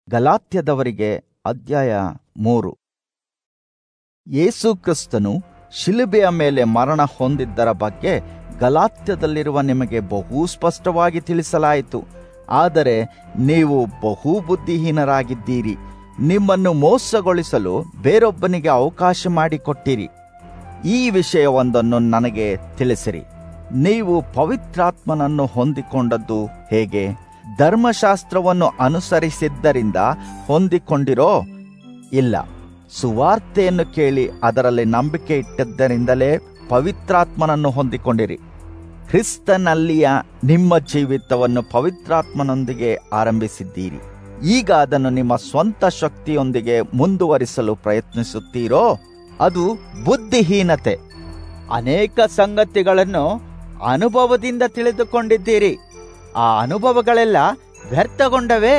ಗಲಾತ್ಯದವರಿಗೆ ಅಧ್ಯಾಯ ಮೂರು ಯೇಸು ಕ್ರಿಸ್ತನು ಶಿಲುಬೆಯ ಮೇಲೆ ಮರಣ ಹೊಂದಿದ್ದರ ಬಗ್ಗೆ ಗಲಾತ್ಯದಲ್ಲಿರುವ ನಿಮಗೆ ಬಹು ಸ್ಪಷ್ಟವಾಗಿ ತಿಳಿಸಲಾಯಿತು ಆದರೆ ನೀವು ಬಹು ಬುದ್ಧಿಹೀನರಾಗಿದ್ದೀರಿ ನಿಮ್ಮನ್ನು ಮೋಸಗೊಳಿಸಲು ಬೇರೊಬ್ಬನಿಗೆ ಅವಕಾಶ ಮಾಡಿಕೊಟ್ಟಿರಿ ಈ ವಿಷಯವೊಂದನ್ನು ನನಗೆ ತಿಳಿಸಿರಿ ನೀವು ಪವಿತ್ರಾತ್ಮನನ್ನು ಹೊಂದಿಕೊಂಡದ್ದು ಹೇಗೆ ಧರ್ಮಶಾಸ್ತ್ರವನ್ನು ಅನುಸರಿಸಿದ್ದರಿಂದ ಹೊಂದಿಕೊಂಡಿರೋ ಇಲ್ಲ ಸುವಾರ್ತೆಯನ್ನು ಕೇಳಿ ಅದರಲ್ಲಿ ನಂಬಿಕೆ ಇಟ್ಟದ್ದರಿಂದಲೇ ಪವಿತ್ರಾತ್ಮನನ್ನು ಹೊಂದಿಕೊಂಡಿರಿ ಕ್ರಿಸ್ತನಲ್ಲಿಯ ನಿಮ್ಮ ಜೀವಿತವನ್ನು ಪವಿತ್ರಾತ್ಮನೊಂದಿಗೆ ಆರಂಭಿಸಿದ್ದೀರಿ ಈಗ ಅದನ್ನು ನಿಮ್ಮ ಸ್ವಂತ ಶಕ್ತಿಯೊಂದಿಗೆ ಮುಂದುವರಿಸಲು ಪ್ರಯತ್ನಿಸುತ್ತೀರೋ ಅದು ಬುದ್ಧಿಹೀನತೆ ಅನೇಕ ಸಂಗತಿಗಳನ್ನು ಅನುಭವದಿಂದ ತಿಳಿದುಕೊಂಡಿದ್ದೀರಿ ಆ ಅನುಭವಗಳೆಲ್ಲ ವ್ಯರ್ಥಗೊಂಡವೇ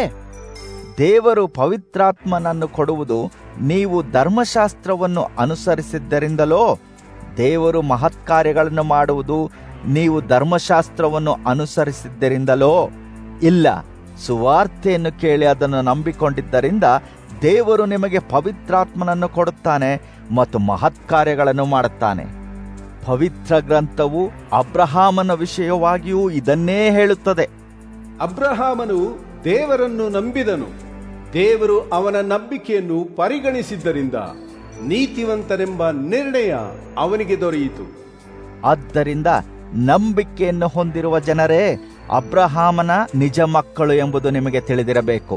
ದೇವರು ಪವಿತ್ರಾತ್ಮನನ್ನು ಕೊಡುವುದು ನೀವು ಧರ್ಮಶಾಸ್ತ್ರವನ್ನು ಅನುಸರಿಸಿದ್ದರಿಂದಲೋ ದೇವರು ಮಹತ್ಕಾರ್ಯಗಳನ್ನು ಮಾಡುವುದು ನೀವು ಧರ್ಮಶಾಸ್ತ್ರವನ್ನು ಅನುಸರಿಸಿದ್ದರಿಂದಲೋ ಇಲ್ಲ ಸುವಾರ್ತೆಯನ್ನು ಕೇಳಿ ಅದನ್ನು ನಂಬಿಕೊಂಡಿದ್ದರಿಂದ ದೇವರು ನಿಮಗೆ ಪವಿತ್ರಾತ್ಮನನ್ನು ಕೊಡುತ್ತಾನೆ ಮತ್ತು ಮಹತ್ಕಾರ್ಯಗಳನ್ನು ಮಾಡುತ್ತಾನೆ ಪವಿತ್ರ ಗ್ರಂಥವು ಅಬ್ರಹಾಮನ ವಿಷಯವಾಗಿಯೂ ಇದನ್ನೇ ಹೇಳುತ್ತದೆ ಅಬ್ರಹಾಮನು ದೇವರನ್ನು ನಂಬಿದನು ದೇವರು ಅವನ ನಂಬಿಕೆಯನ್ನು ಪರಿಗಣಿಸಿದ್ದರಿಂದ ನೀತಿವಂತನೆಂಬ ನಿರ್ಣಯ ಅವನಿಗೆ ದೊರೆಯಿತು ಆದ್ದರಿಂದ ನಂಬಿಕೆಯನ್ನು ಹೊಂದಿರುವ ಜನರೇ ಅಬ್ರಹಾಮನ ನಿಜ ಮಕ್ಕಳು ಎಂಬುದು ನಿಮಗೆ ತಿಳಿದಿರಬೇಕು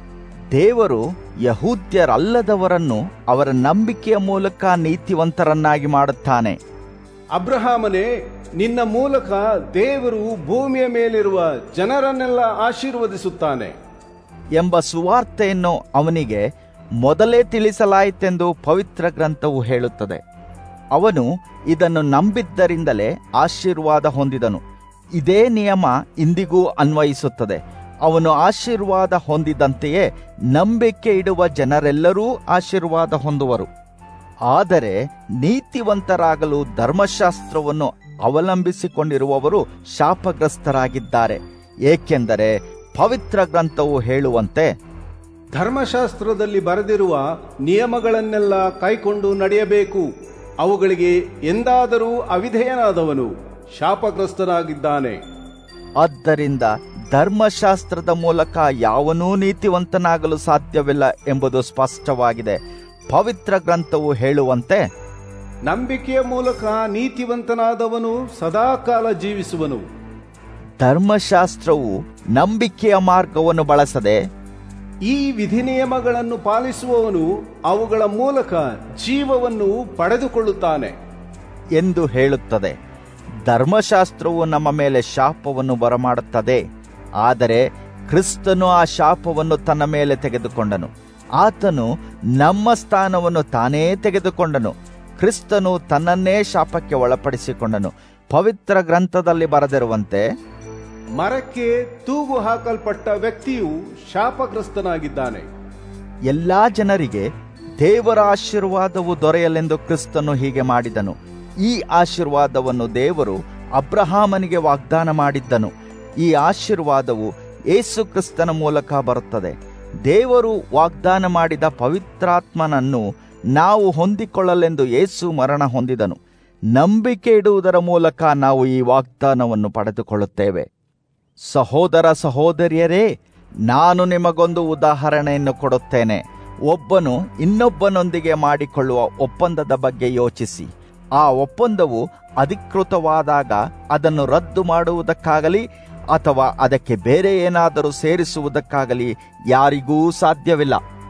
ದೇವರು ಯಹೂದ್ಯರಲ್ಲದವರನ್ನು ಅವರ ನಂಬಿಕೆಯ ಮೂಲಕ ನೀತಿವಂತರನ್ನಾಗಿ ಮಾಡುತ್ತಾನೆ ಅಬ್ರಹಾಮನೇ ನಿನ್ನ ಮೂಲಕ ದೇವರು ಭೂಮಿಯ ಮೇಲಿರುವ ಜನರನ್ನೆಲ್ಲ ಆಶೀರ್ವದಿಸುತ್ತಾನೆ ಎಂಬ ಸುವಾರ್ತೆಯನ್ನು ಅವನಿಗೆ ಮೊದಲೇ ತಿಳಿಸಲಾಯಿತೆಂದು ಪವಿತ್ರ ಗ್ರಂಥವು ಹೇಳುತ್ತದೆ ಅವನು ಇದನ್ನು ನಂಬಿದ್ದರಿಂದಲೇ ಆಶೀರ್ವಾದ ಹೊಂದಿದನು ಇದೇ ನಿಯಮ ಇಂದಿಗೂ ಅನ್ವಯಿಸುತ್ತದೆ ಅವನು ಆಶೀರ್ವಾದ ಹೊಂದಿದಂತೆಯೇ ನಂಬಿಕೆ ಇಡುವ ಜನರೆಲ್ಲರೂ ಆಶೀರ್ವಾದ ಹೊಂದುವರು ಆದರೆ ನೀತಿವಂತರಾಗಲು ಧರ್ಮಶಾಸ್ತ್ರವನ್ನು ಅವಲಂಬಿಸಿಕೊಂಡಿರುವವರು ಶಾಪಗ್ರಸ್ತರಾಗಿದ್ದಾರೆ ಏಕೆಂದರೆ ಪವಿತ್ರ ಗ್ರಂಥವು ಹೇಳುವಂತೆ ಧರ್ಮಶಾಸ್ತ್ರದಲ್ಲಿ ಬರೆದಿರುವ ನಿಯಮಗಳನ್ನೆಲ್ಲ ಕೈಕೊಂಡು ನಡೆಯಬೇಕು ಅವುಗಳಿಗೆ ಎಂದಾದರೂ ಅವಿಧೇಯನಾದವನು ಶಾಪಗ್ರಸ್ತನಾಗಿದ್ದಾನೆ ಆದ್ದರಿಂದ ಧರ್ಮಶಾಸ್ತ್ರದ ಮೂಲಕ ಯಾವನೂ ನೀತಿವಂತನಾಗಲು ಸಾಧ್ಯವಿಲ್ಲ ಎಂಬುದು ಸ್ಪಷ್ಟವಾಗಿದೆ ಪವಿತ್ರ ಗ್ರಂಥವು ಹೇಳುವಂತೆ ನಂಬಿಕೆಯ ಮೂಲಕ ನೀತಿವಂತನಾದವನು ಸದಾಕಾಲ ಜೀವಿಸುವನು ಧರ್ಮಶಾಸ್ತ್ರವು ನಂಬಿಕೆಯ ಮಾರ್ಗವನ್ನು ಬಳಸದೆ ಈ ವಿಧಿನಿಯಮಗಳನ್ನು ಪಾಲಿಸುವವನು ಅವುಗಳ ಮೂಲಕ ಜೀವವನ್ನು ಪಡೆದುಕೊಳ್ಳುತ್ತಾನೆ ಎಂದು ಹೇಳುತ್ತದೆ ಧರ್ಮಶಾಸ್ತ್ರವು ನಮ್ಮ ಮೇಲೆ ಶಾಪವನ್ನು ಬರಮಾಡುತ್ತದೆ ಆದರೆ ಕ್ರಿಸ್ತನು ಆ ಶಾಪವನ್ನು ತನ್ನ ಮೇಲೆ ತೆಗೆದುಕೊಂಡನು ಆತನು ನಮ್ಮ ಸ್ಥಾನವನ್ನು ತಾನೇ ತೆಗೆದುಕೊಂಡನು ಕ್ರಿಸ್ತನು ತನ್ನನ್ನೇ ಶಾಪಕ್ಕೆ ಒಳಪಡಿಸಿಕೊಂಡನು ಪವಿತ್ರ ಗ್ರಂಥದಲ್ಲಿ ಬರೆದಿರುವಂತೆ ಮರಕ್ಕೆ ತೂಗು ಹಾಕಲ್ಪಟ್ಟ ವ್ಯಕ್ತಿಯು ಶಾಪಗ್ರಸ್ತನಾಗಿದ್ದಾನೆ ಎಲ್ಲಾ ಜನರಿಗೆ ದೇವರ ಆಶೀರ್ವಾದವು ದೊರೆಯಲೆಂದು ಕ್ರಿಸ್ತನು ಹೀಗೆ ಮಾಡಿದನು ಈ ಆಶೀರ್ವಾದವನ್ನು ದೇವರು ಅಬ್ರಹಾಮನಿಗೆ ವಾಗ್ದಾನ ಮಾಡಿದ್ದನು ಈ ಆಶೀರ್ವಾದವು ಏಸು ಕ್ರಿಸ್ತನ ಮೂಲಕ ಬರುತ್ತದೆ ದೇವರು ವಾಗ್ದಾನ ಮಾಡಿದ ಪವಿತ್ರಾತ್ಮನನ್ನು ನಾವು ಹೊಂದಿಕೊಳ್ಳಲೆಂದು ಏಸು ಮರಣ ಹೊಂದಿದನು ನಂಬಿಕೆ ಇಡುವುದರ ಮೂಲಕ ನಾವು ಈ ವಾಗ್ದಾನವನ್ನು ಪಡೆದುಕೊಳ್ಳುತ್ತೇವೆ ಸಹೋದರ ಸಹೋದರಿಯರೇ ನಾನು ನಿಮಗೊಂದು ಉದಾಹರಣೆಯನ್ನು ಕೊಡುತ್ತೇನೆ ಒಬ್ಬನು ಇನ್ನೊಬ್ಬನೊಂದಿಗೆ ಮಾಡಿಕೊಳ್ಳುವ ಒಪ್ಪಂದದ ಬಗ್ಗೆ ಯೋಚಿಸಿ ಆ ಒಪ್ಪಂದವು ಅಧಿಕೃತವಾದಾಗ ಅದನ್ನು ರದ್ದು ಮಾಡುವುದಕ್ಕಾಗಲಿ ಅಥವಾ ಅದಕ್ಕೆ ಬೇರೆ ಏನಾದರೂ ಸೇರಿಸುವುದಕ್ಕಾಗಲಿ ಯಾರಿಗೂ ಸಾಧ್ಯವಿಲ್ಲ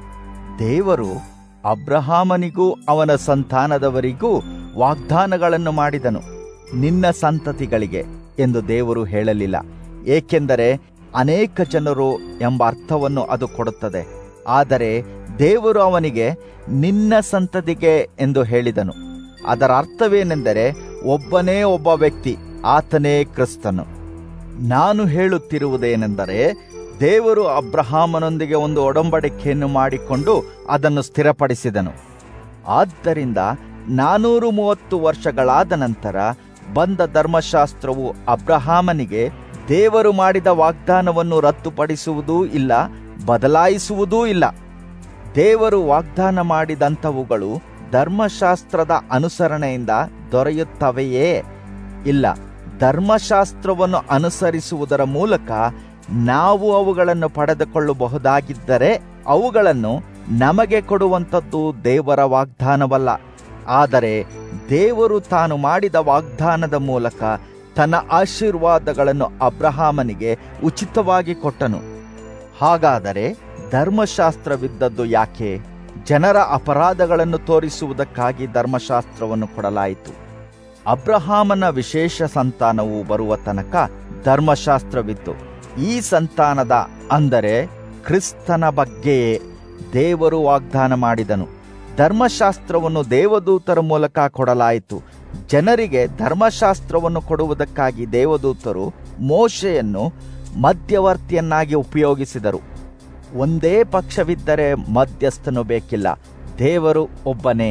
ದೇವರು ಅಬ್ರಹಾಮನಿಗೂ ಅವನ ಸಂತಾನದವರಿಗೂ ವಾಗ್ದಾನಗಳನ್ನು ಮಾಡಿದನು ನಿನ್ನ ಸಂತತಿಗಳಿಗೆ ಎಂದು ದೇವರು ಹೇಳಲಿಲ್ಲ ಏಕೆಂದರೆ ಅನೇಕ ಜನರು ಎಂಬ ಅರ್ಥವನ್ನು ಅದು ಕೊಡುತ್ತದೆ ಆದರೆ ದೇವರು ಅವನಿಗೆ ನಿನ್ನ ಸಂತತಿಗೆ ಎಂದು ಹೇಳಿದನು ಅದರ ಅರ್ಥವೇನೆಂದರೆ ಒಬ್ಬನೇ ಒಬ್ಬ ವ್ಯಕ್ತಿ ಆತನೇ ಕ್ರಿಸ್ತನು ನಾನು ಹೇಳುತ್ತಿರುವುದೇನೆಂದರೆ ದೇವರು ಅಬ್ರಹಾಮನೊಂದಿಗೆ ಒಂದು ಒಡಂಬಡಿಕೆಯನ್ನು ಮಾಡಿಕೊಂಡು ಅದನ್ನು ಸ್ಥಿರಪಡಿಸಿದನು ಆದ್ದರಿಂದ ನಾನೂರು ಮೂವತ್ತು ವರ್ಷಗಳಾದ ನಂತರ ಬಂದ ಧರ್ಮಶಾಸ್ತ್ರವು ಅಬ್ರಹಾಮನಿಗೆ ದೇವರು ಮಾಡಿದ ವಾಗ್ದಾನವನ್ನು ರದ್ದುಪಡಿಸುವುದೂ ಇಲ್ಲ ಬದಲಾಯಿಸುವುದೂ ಇಲ್ಲ ದೇವರು ವಾಗ್ದಾನ ಮಾಡಿದಂಥವುಗಳು ಧರ್ಮಶಾಸ್ತ್ರದ ಅನುಸರಣೆಯಿಂದ ದೊರೆಯುತ್ತವೆಯೇ ಇಲ್ಲ ಧರ್ಮಶಾಸ್ತ್ರವನ್ನು ಅನುಸರಿಸುವುದರ ಮೂಲಕ ನಾವು ಅವುಗಳನ್ನು ಪಡೆದುಕೊಳ್ಳಬಹುದಾಗಿದ್ದರೆ ಅವುಗಳನ್ನು ನಮಗೆ ಕೊಡುವಂಥದ್ದು ದೇವರ ವಾಗ್ದಾನವಲ್ಲ ಆದರೆ ದೇವರು ತಾನು ಮಾಡಿದ ವಾಗ್ದಾನದ ಮೂಲಕ ತನ್ನ ಆಶೀರ್ವಾದಗಳನ್ನು ಅಬ್ರಹಾಮನಿಗೆ ಉಚಿತವಾಗಿ ಕೊಟ್ಟನು ಹಾಗಾದರೆ ಧರ್ಮಶಾಸ್ತ್ರವಿದ್ದದ್ದು ಯಾಕೆ ಜನರ ಅಪರಾಧಗಳನ್ನು ತೋರಿಸುವುದಕ್ಕಾಗಿ ಧರ್ಮಶಾಸ್ತ್ರವನ್ನು ಕೊಡಲಾಯಿತು ಅಬ್ರಹಾಮನ ವಿಶೇಷ ಸಂತಾನವು ಬರುವ ತನಕ ಧರ್ಮಶಾಸ್ತ್ರವಿತ್ತು ಈ ಸಂತಾನದ ಅಂದರೆ ಕ್ರಿಸ್ತನ ಬಗ್ಗೆಯೇ ದೇವರು ವಾಗ್ದಾನ ಮಾಡಿದನು ಧರ್ಮಶಾಸ್ತ್ರವನ್ನು ದೇವದೂತರ ಮೂಲಕ ಕೊಡಲಾಯಿತು ಜನರಿಗೆ ಧರ್ಮಶಾಸ್ತ್ರವನ್ನು ಕೊಡುವುದಕ್ಕಾಗಿ ದೇವದೂತರು ಮೋಶೆಯನ್ನು ಮಧ್ಯವರ್ತಿಯನ್ನಾಗಿ ಉಪಯೋಗಿಸಿದರು ಒಂದೇ ಪಕ್ಷವಿದ್ದರೆ ಮಧ್ಯಸ್ಥನು ಬೇಕಿಲ್ಲ ದೇವರು ಒಬ್ಬನೇ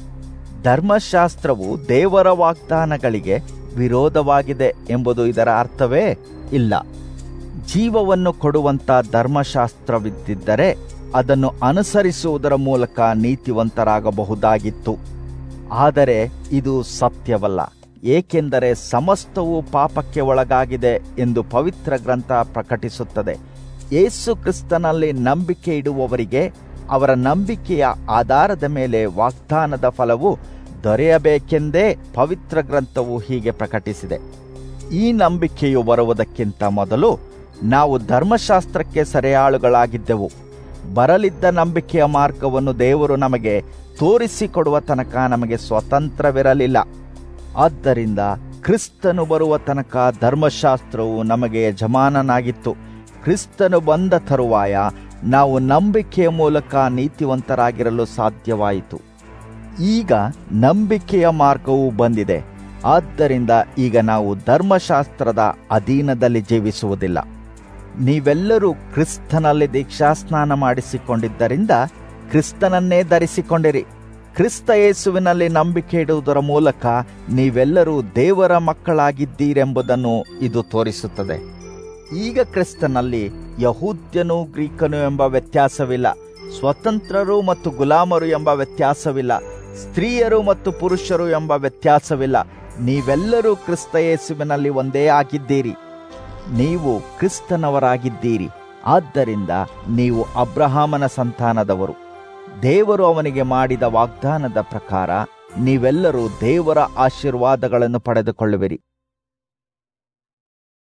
ಧರ್ಮಶಾಸ್ತ್ರವು ದೇವರ ವಾಗ್ದಾನಗಳಿಗೆ ವಿರೋಧವಾಗಿದೆ ಎಂಬುದು ಇದರ ಅರ್ಥವೇ ಇಲ್ಲ ಜೀವವನ್ನು ಕೊಡುವಂತ ಧರ್ಮಶಾಸ್ತ್ರವಿದ್ದಿದ್ದರೆ ಅದನ್ನು ಅನುಸರಿಸುವುದರ ಮೂಲಕ ನೀತಿವಂತರಾಗಬಹುದಾಗಿತ್ತು ಆದರೆ ಇದು ಸತ್ಯವಲ್ಲ ಏಕೆಂದರೆ ಸಮಸ್ತವು ಪಾಪಕ್ಕೆ ಒಳಗಾಗಿದೆ ಎಂದು ಪವಿತ್ರ ಗ್ರಂಥ ಪ್ರಕಟಿಸುತ್ತದೆ ಯೇಸು ಕ್ರಿಸ್ತನಲ್ಲಿ ನಂಬಿಕೆ ಇಡುವವರಿಗೆ ಅವರ ನಂಬಿಕೆಯ ಆಧಾರದ ಮೇಲೆ ವಾಗ್ದಾನದ ಫಲವು ದೊರೆಯಬೇಕೆಂದೇ ಪವಿತ್ರ ಗ್ರಂಥವು ಹೀಗೆ ಪ್ರಕಟಿಸಿದೆ ಈ ನಂಬಿಕೆಯು ಬರುವುದಕ್ಕಿಂತ ಮೊದಲು ನಾವು ಧರ್ಮಶಾಸ್ತ್ರಕ್ಕೆ ಸೆರೆಯಾಳುಗಳಾಗಿದ್ದೆವು ಬರಲಿದ್ದ ನಂಬಿಕೆಯ ಮಾರ್ಗವನ್ನು ದೇವರು ನಮಗೆ ತೋರಿಸಿಕೊಡುವ ತನಕ ನಮಗೆ ಸ್ವತಂತ್ರವಿರಲಿಲ್ಲ ಆದ್ದರಿಂದ ಕ್ರಿಸ್ತನು ಬರುವ ತನಕ ಧರ್ಮಶಾಸ್ತ್ರವು ನಮಗೆ ಯಜಮಾನನಾಗಿತ್ತು ಕ್ರಿಸ್ತನು ಬಂದ ತರುವಾಯ ನಾವು ನಂಬಿಕೆಯ ಮೂಲಕ ನೀತಿವಂತರಾಗಿರಲು ಸಾಧ್ಯವಾಯಿತು ಈಗ ನಂಬಿಕೆಯ ಮಾರ್ಗವು ಬಂದಿದೆ ಆದ್ದರಿಂದ ಈಗ ನಾವು ಧರ್ಮಶಾಸ್ತ್ರದ ಅಧೀನದಲ್ಲಿ ಜೀವಿಸುವುದಿಲ್ಲ ನೀವೆಲ್ಲರೂ ಕ್ರಿಸ್ತನಲ್ಲಿ ದೀಕ್ಷಾಸ್ನಾನ ಮಾಡಿಸಿಕೊಂಡಿದ್ದರಿಂದ ಕ್ರಿಸ್ತನನ್ನೇ ಧರಿಸಿಕೊಂಡಿರಿ ಕ್ರಿಸ್ತ ಯೇಸುವಿನಲ್ಲಿ ನಂಬಿಕೆ ಇಡುವುದರ ಮೂಲಕ ನೀವೆಲ್ಲರೂ ದೇವರ ಮಕ್ಕಳಾಗಿದ್ದೀರೆಂಬುದನ್ನು ಇದು ತೋರಿಸುತ್ತದೆ ಈಗ ಕ್ರಿಸ್ತನಲ್ಲಿ ಯಹೂದ್ಯನು ಗ್ರೀಕನು ಎಂಬ ವ್ಯತ್ಯಾಸವಿಲ್ಲ ಸ್ವತಂತ್ರರು ಮತ್ತು ಗುಲಾಮರು ಎಂಬ ವ್ಯತ್ಯಾಸವಿಲ್ಲ ಸ್ತ್ರೀಯರು ಮತ್ತು ಪುರುಷರು ಎಂಬ ವ್ಯತ್ಯಾಸವಿಲ್ಲ ನೀವೆಲ್ಲರೂ ಕ್ರಿಸ್ತ ಯೇಸುವಿನಲ್ಲಿ ಒಂದೇ ಆಗಿದ್ದೀರಿ ನೀವು ಕ್ರಿಸ್ತನವರಾಗಿದ್ದೀರಿ ಆದ್ದರಿಂದ ನೀವು ಅಬ್ರಹಾಮನ ಸಂತಾನದವರು ದೇವರು ಅವನಿಗೆ ಮಾಡಿದ ವಾಗ್ದಾನದ ಪ್ರಕಾರ ನೀವೆಲ್ಲರೂ ದೇವರ ಆಶೀರ್ವಾದಗಳನ್ನು ಪಡೆದುಕೊಳ್ಳುವಿರಿ